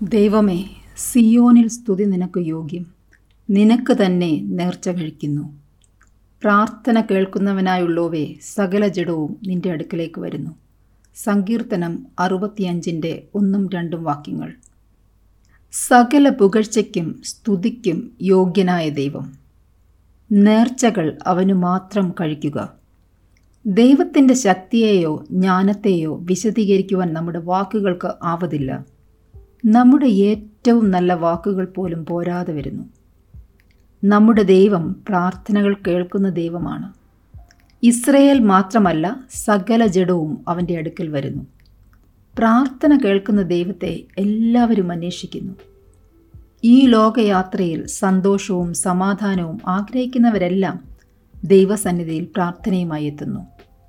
ദൈവമേ സിയോനിൽ സ്തുതി നിനക്ക് യോഗ്യം നിനക്ക് തന്നെ നേർച്ച കഴിക്കുന്നു പ്രാർത്ഥന കേൾക്കുന്നവനായുള്ളവേ സകല ജഡവും നിന്റെ അടുക്കലേക്ക് വരുന്നു സങ്കീർത്തനം അറുപത്തിയഞ്ചിൻ്റെ ഒന്നും രണ്ടും വാക്യങ്ങൾ സകല പുകഴ്ചയ്ക്കും സ്തുതിക്കും യോഗ്യനായ ദൈവം നേർച്ചകൾ അവനു മാത്രം കഴിക്കുക ദൈവത്തിൻ്റെ ശക്തിയെയോ ജ്ഞാനത്തെയോ വിശദീകരിക്കുവാൻ നമ്മുടെ വാക്കുകൾക്ക് ആവതില്ല നമ്മുടെ ഏറ്റവും നല്ല വാക്കുകൾ പോലും പോരാതെ വരുന്നു നമ്മുടെ ദൈവം പ്രാർത്ഥനകൾ കേൾക്കുന്ന ദൈവമാണ് ഇസ്രയേൽ മാത്രമല്ല സകല ജഡവും അവൻ്റെ അടുക്കൽ വരുന്നു പ്രാർത്ഥന കേൾക്കുന്ന ദൈവത്തെ എല്ലാവരും അന്വേഷിക്കുന്നു ഈ ലോകയാത്രയിൽ സന്തോഷവും സമാധാനവും ആഗ്രഹിക്കുന്നവരെല്ലാം ദൈവസന്നിധിയിൽ പ്രാർത്ഥനയുമായി എത്തുന്നു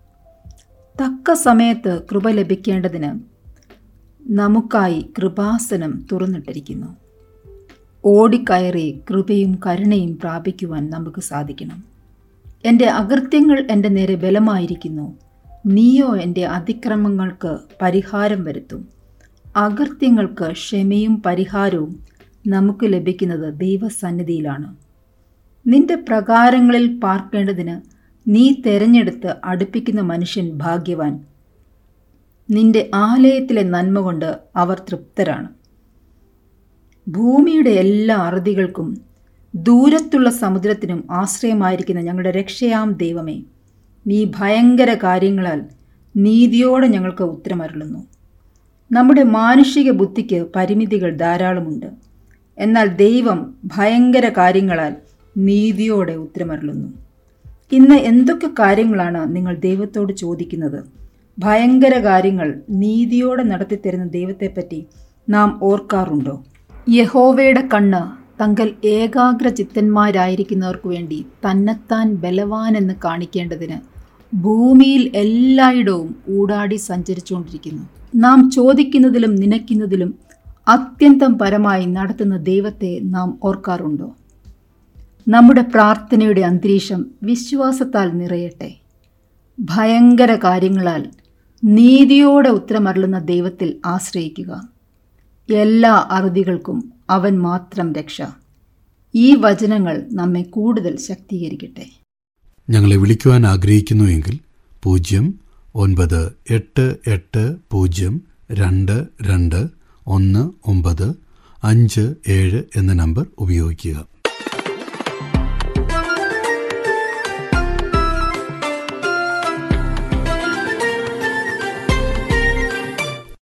തക്ക സമയത്ത് കൃപ ലഭിക്കേണ്ടതിന് നമുക്കായി കൃപാസനം തുറന്നിട്ടിരിക്കുന്നു ഓടിക്കയറി കൃപയും കരുണയും പ്രാപിക്കുവാൻ നമുക്ക് സാധിക്കണം എൻ്റെ അകൃത്യങ്ങൾ എൻ്റെ നേരെ ബലമായിരിക്കുന്നു നീയോ എൻ്റെ അതിക്രമങ്ങൾക്ക് പരിഹാരം വരുത്തും അകൃത്യങ്ങൾക്ക് ക്ഷമയും പരിഹാരവും നമുക്ക് ലഭിക്കുന്നത് ദൈവസന്നിധിയിലാണ് നിന്റെ പ്രകാരങ്ങളിൽ പാർക്കേണ്ടതിന് നീ തെരഞ്ഞെടുത്ത് അടുപ്പിക്കുന്ന മനുഷ്യൻ ഭാഗ്യവാൻ നിന്റെ ആലയത്തിലെ നന്മ കൊണ്ട് അവർ തൃപ്തരാണ് ഭൂമിയുടെ എല്ലാ അറുതികൾക്കും ദൂരത്തുള്ള സമുദ്രത്തിനും ആശ്രയമായിരിക്കുന്ന ഞങ്ങളുടെ രക്ഷയാം ദൈവമേ നീ ഭയങ്കര കാര്യങ്ങളാൽ നീതിയോടെ ഞങ്ങൾക്ക് ഉത്തരമരുളുന്നു നമ്മുടെ മാനുഷിക ബുദ്ധിക്ക് പരിമിതികൾ ധാരാളമുണ്ട് എന്നാൽ ദൈവം ഭയങ്കര കാര്യങ്ങളാൽ നീതിയോടെ ഉത്തരമരുളുന്നു ഇന്ന് എന്തൊക്കെ കാര്യങ്ങളാണ് നിങ്ങൾ ദൈവത്തോട് ചോദിക്കുന്നത് ഭയങ്കര കാര്യങ്ങൾ നീതിയോടെ നടത്തിത്തരുന്ന ദൈവത്തെപ്പറ്റി നാം ഓർക്കാറുണ്ടോ യഹോവയുടെ കണ്ണ് തങ്കൽ ഏകാഗ്ര ചിത്തന്മാരായിരിക്കുന്നവർക്ക് വേണ്ടി തന്നെത്താൻ ബലവാനെന്ന് കാണിക്കേണ്ടതിന് ഭൂമിയിൽ എല്ലായിടവും ഊടാടി സഞ്ചരിച്ചുകൊണ്ടിരിക്കുന്നു നാം ചോദിക്കുന്നതിലും നനയ്ക്കുന്നതിലും അത്യന്തം പരമായി നടത്തുന്ന ദൈവത്തെ നാം ഓർക്കാറുണ്ടോ നമ്മുടെ പ്രാർത്ഥനയുടെ അന്തരീക്ഷം വിശ്വാസത്താൽ നിറയട്ടെ ഭയങ്കര കാര്യങ്ങളാൽ നീതിയോടെ ഉത്തരമരുളുന്ന ദൈവത്തിൽ ആശ്രയിക്കുക എല്ലാ അറുതികൾക്കും അവൻ മാത്രം രക്ഷ ഈ വചനങ്ങൾ നമ്മെ കൂടുതൽ ശക്തീകരിക്കട്ടെ ഞങ്ങളെ വിളിക്കുവാൻ ആഗ്രഹിക്കുന്നുവെങ്കിൽ പൂജ്യം ഒൻപത് എട്ട് എട്ട് പൂജ്യം രണ്ട് രണ്ട് ഒന്ന് ഒമ്പത് അഞ്ച് ഏഴ് എന്ന നമ്പർ ഉപയോഗിക്കുക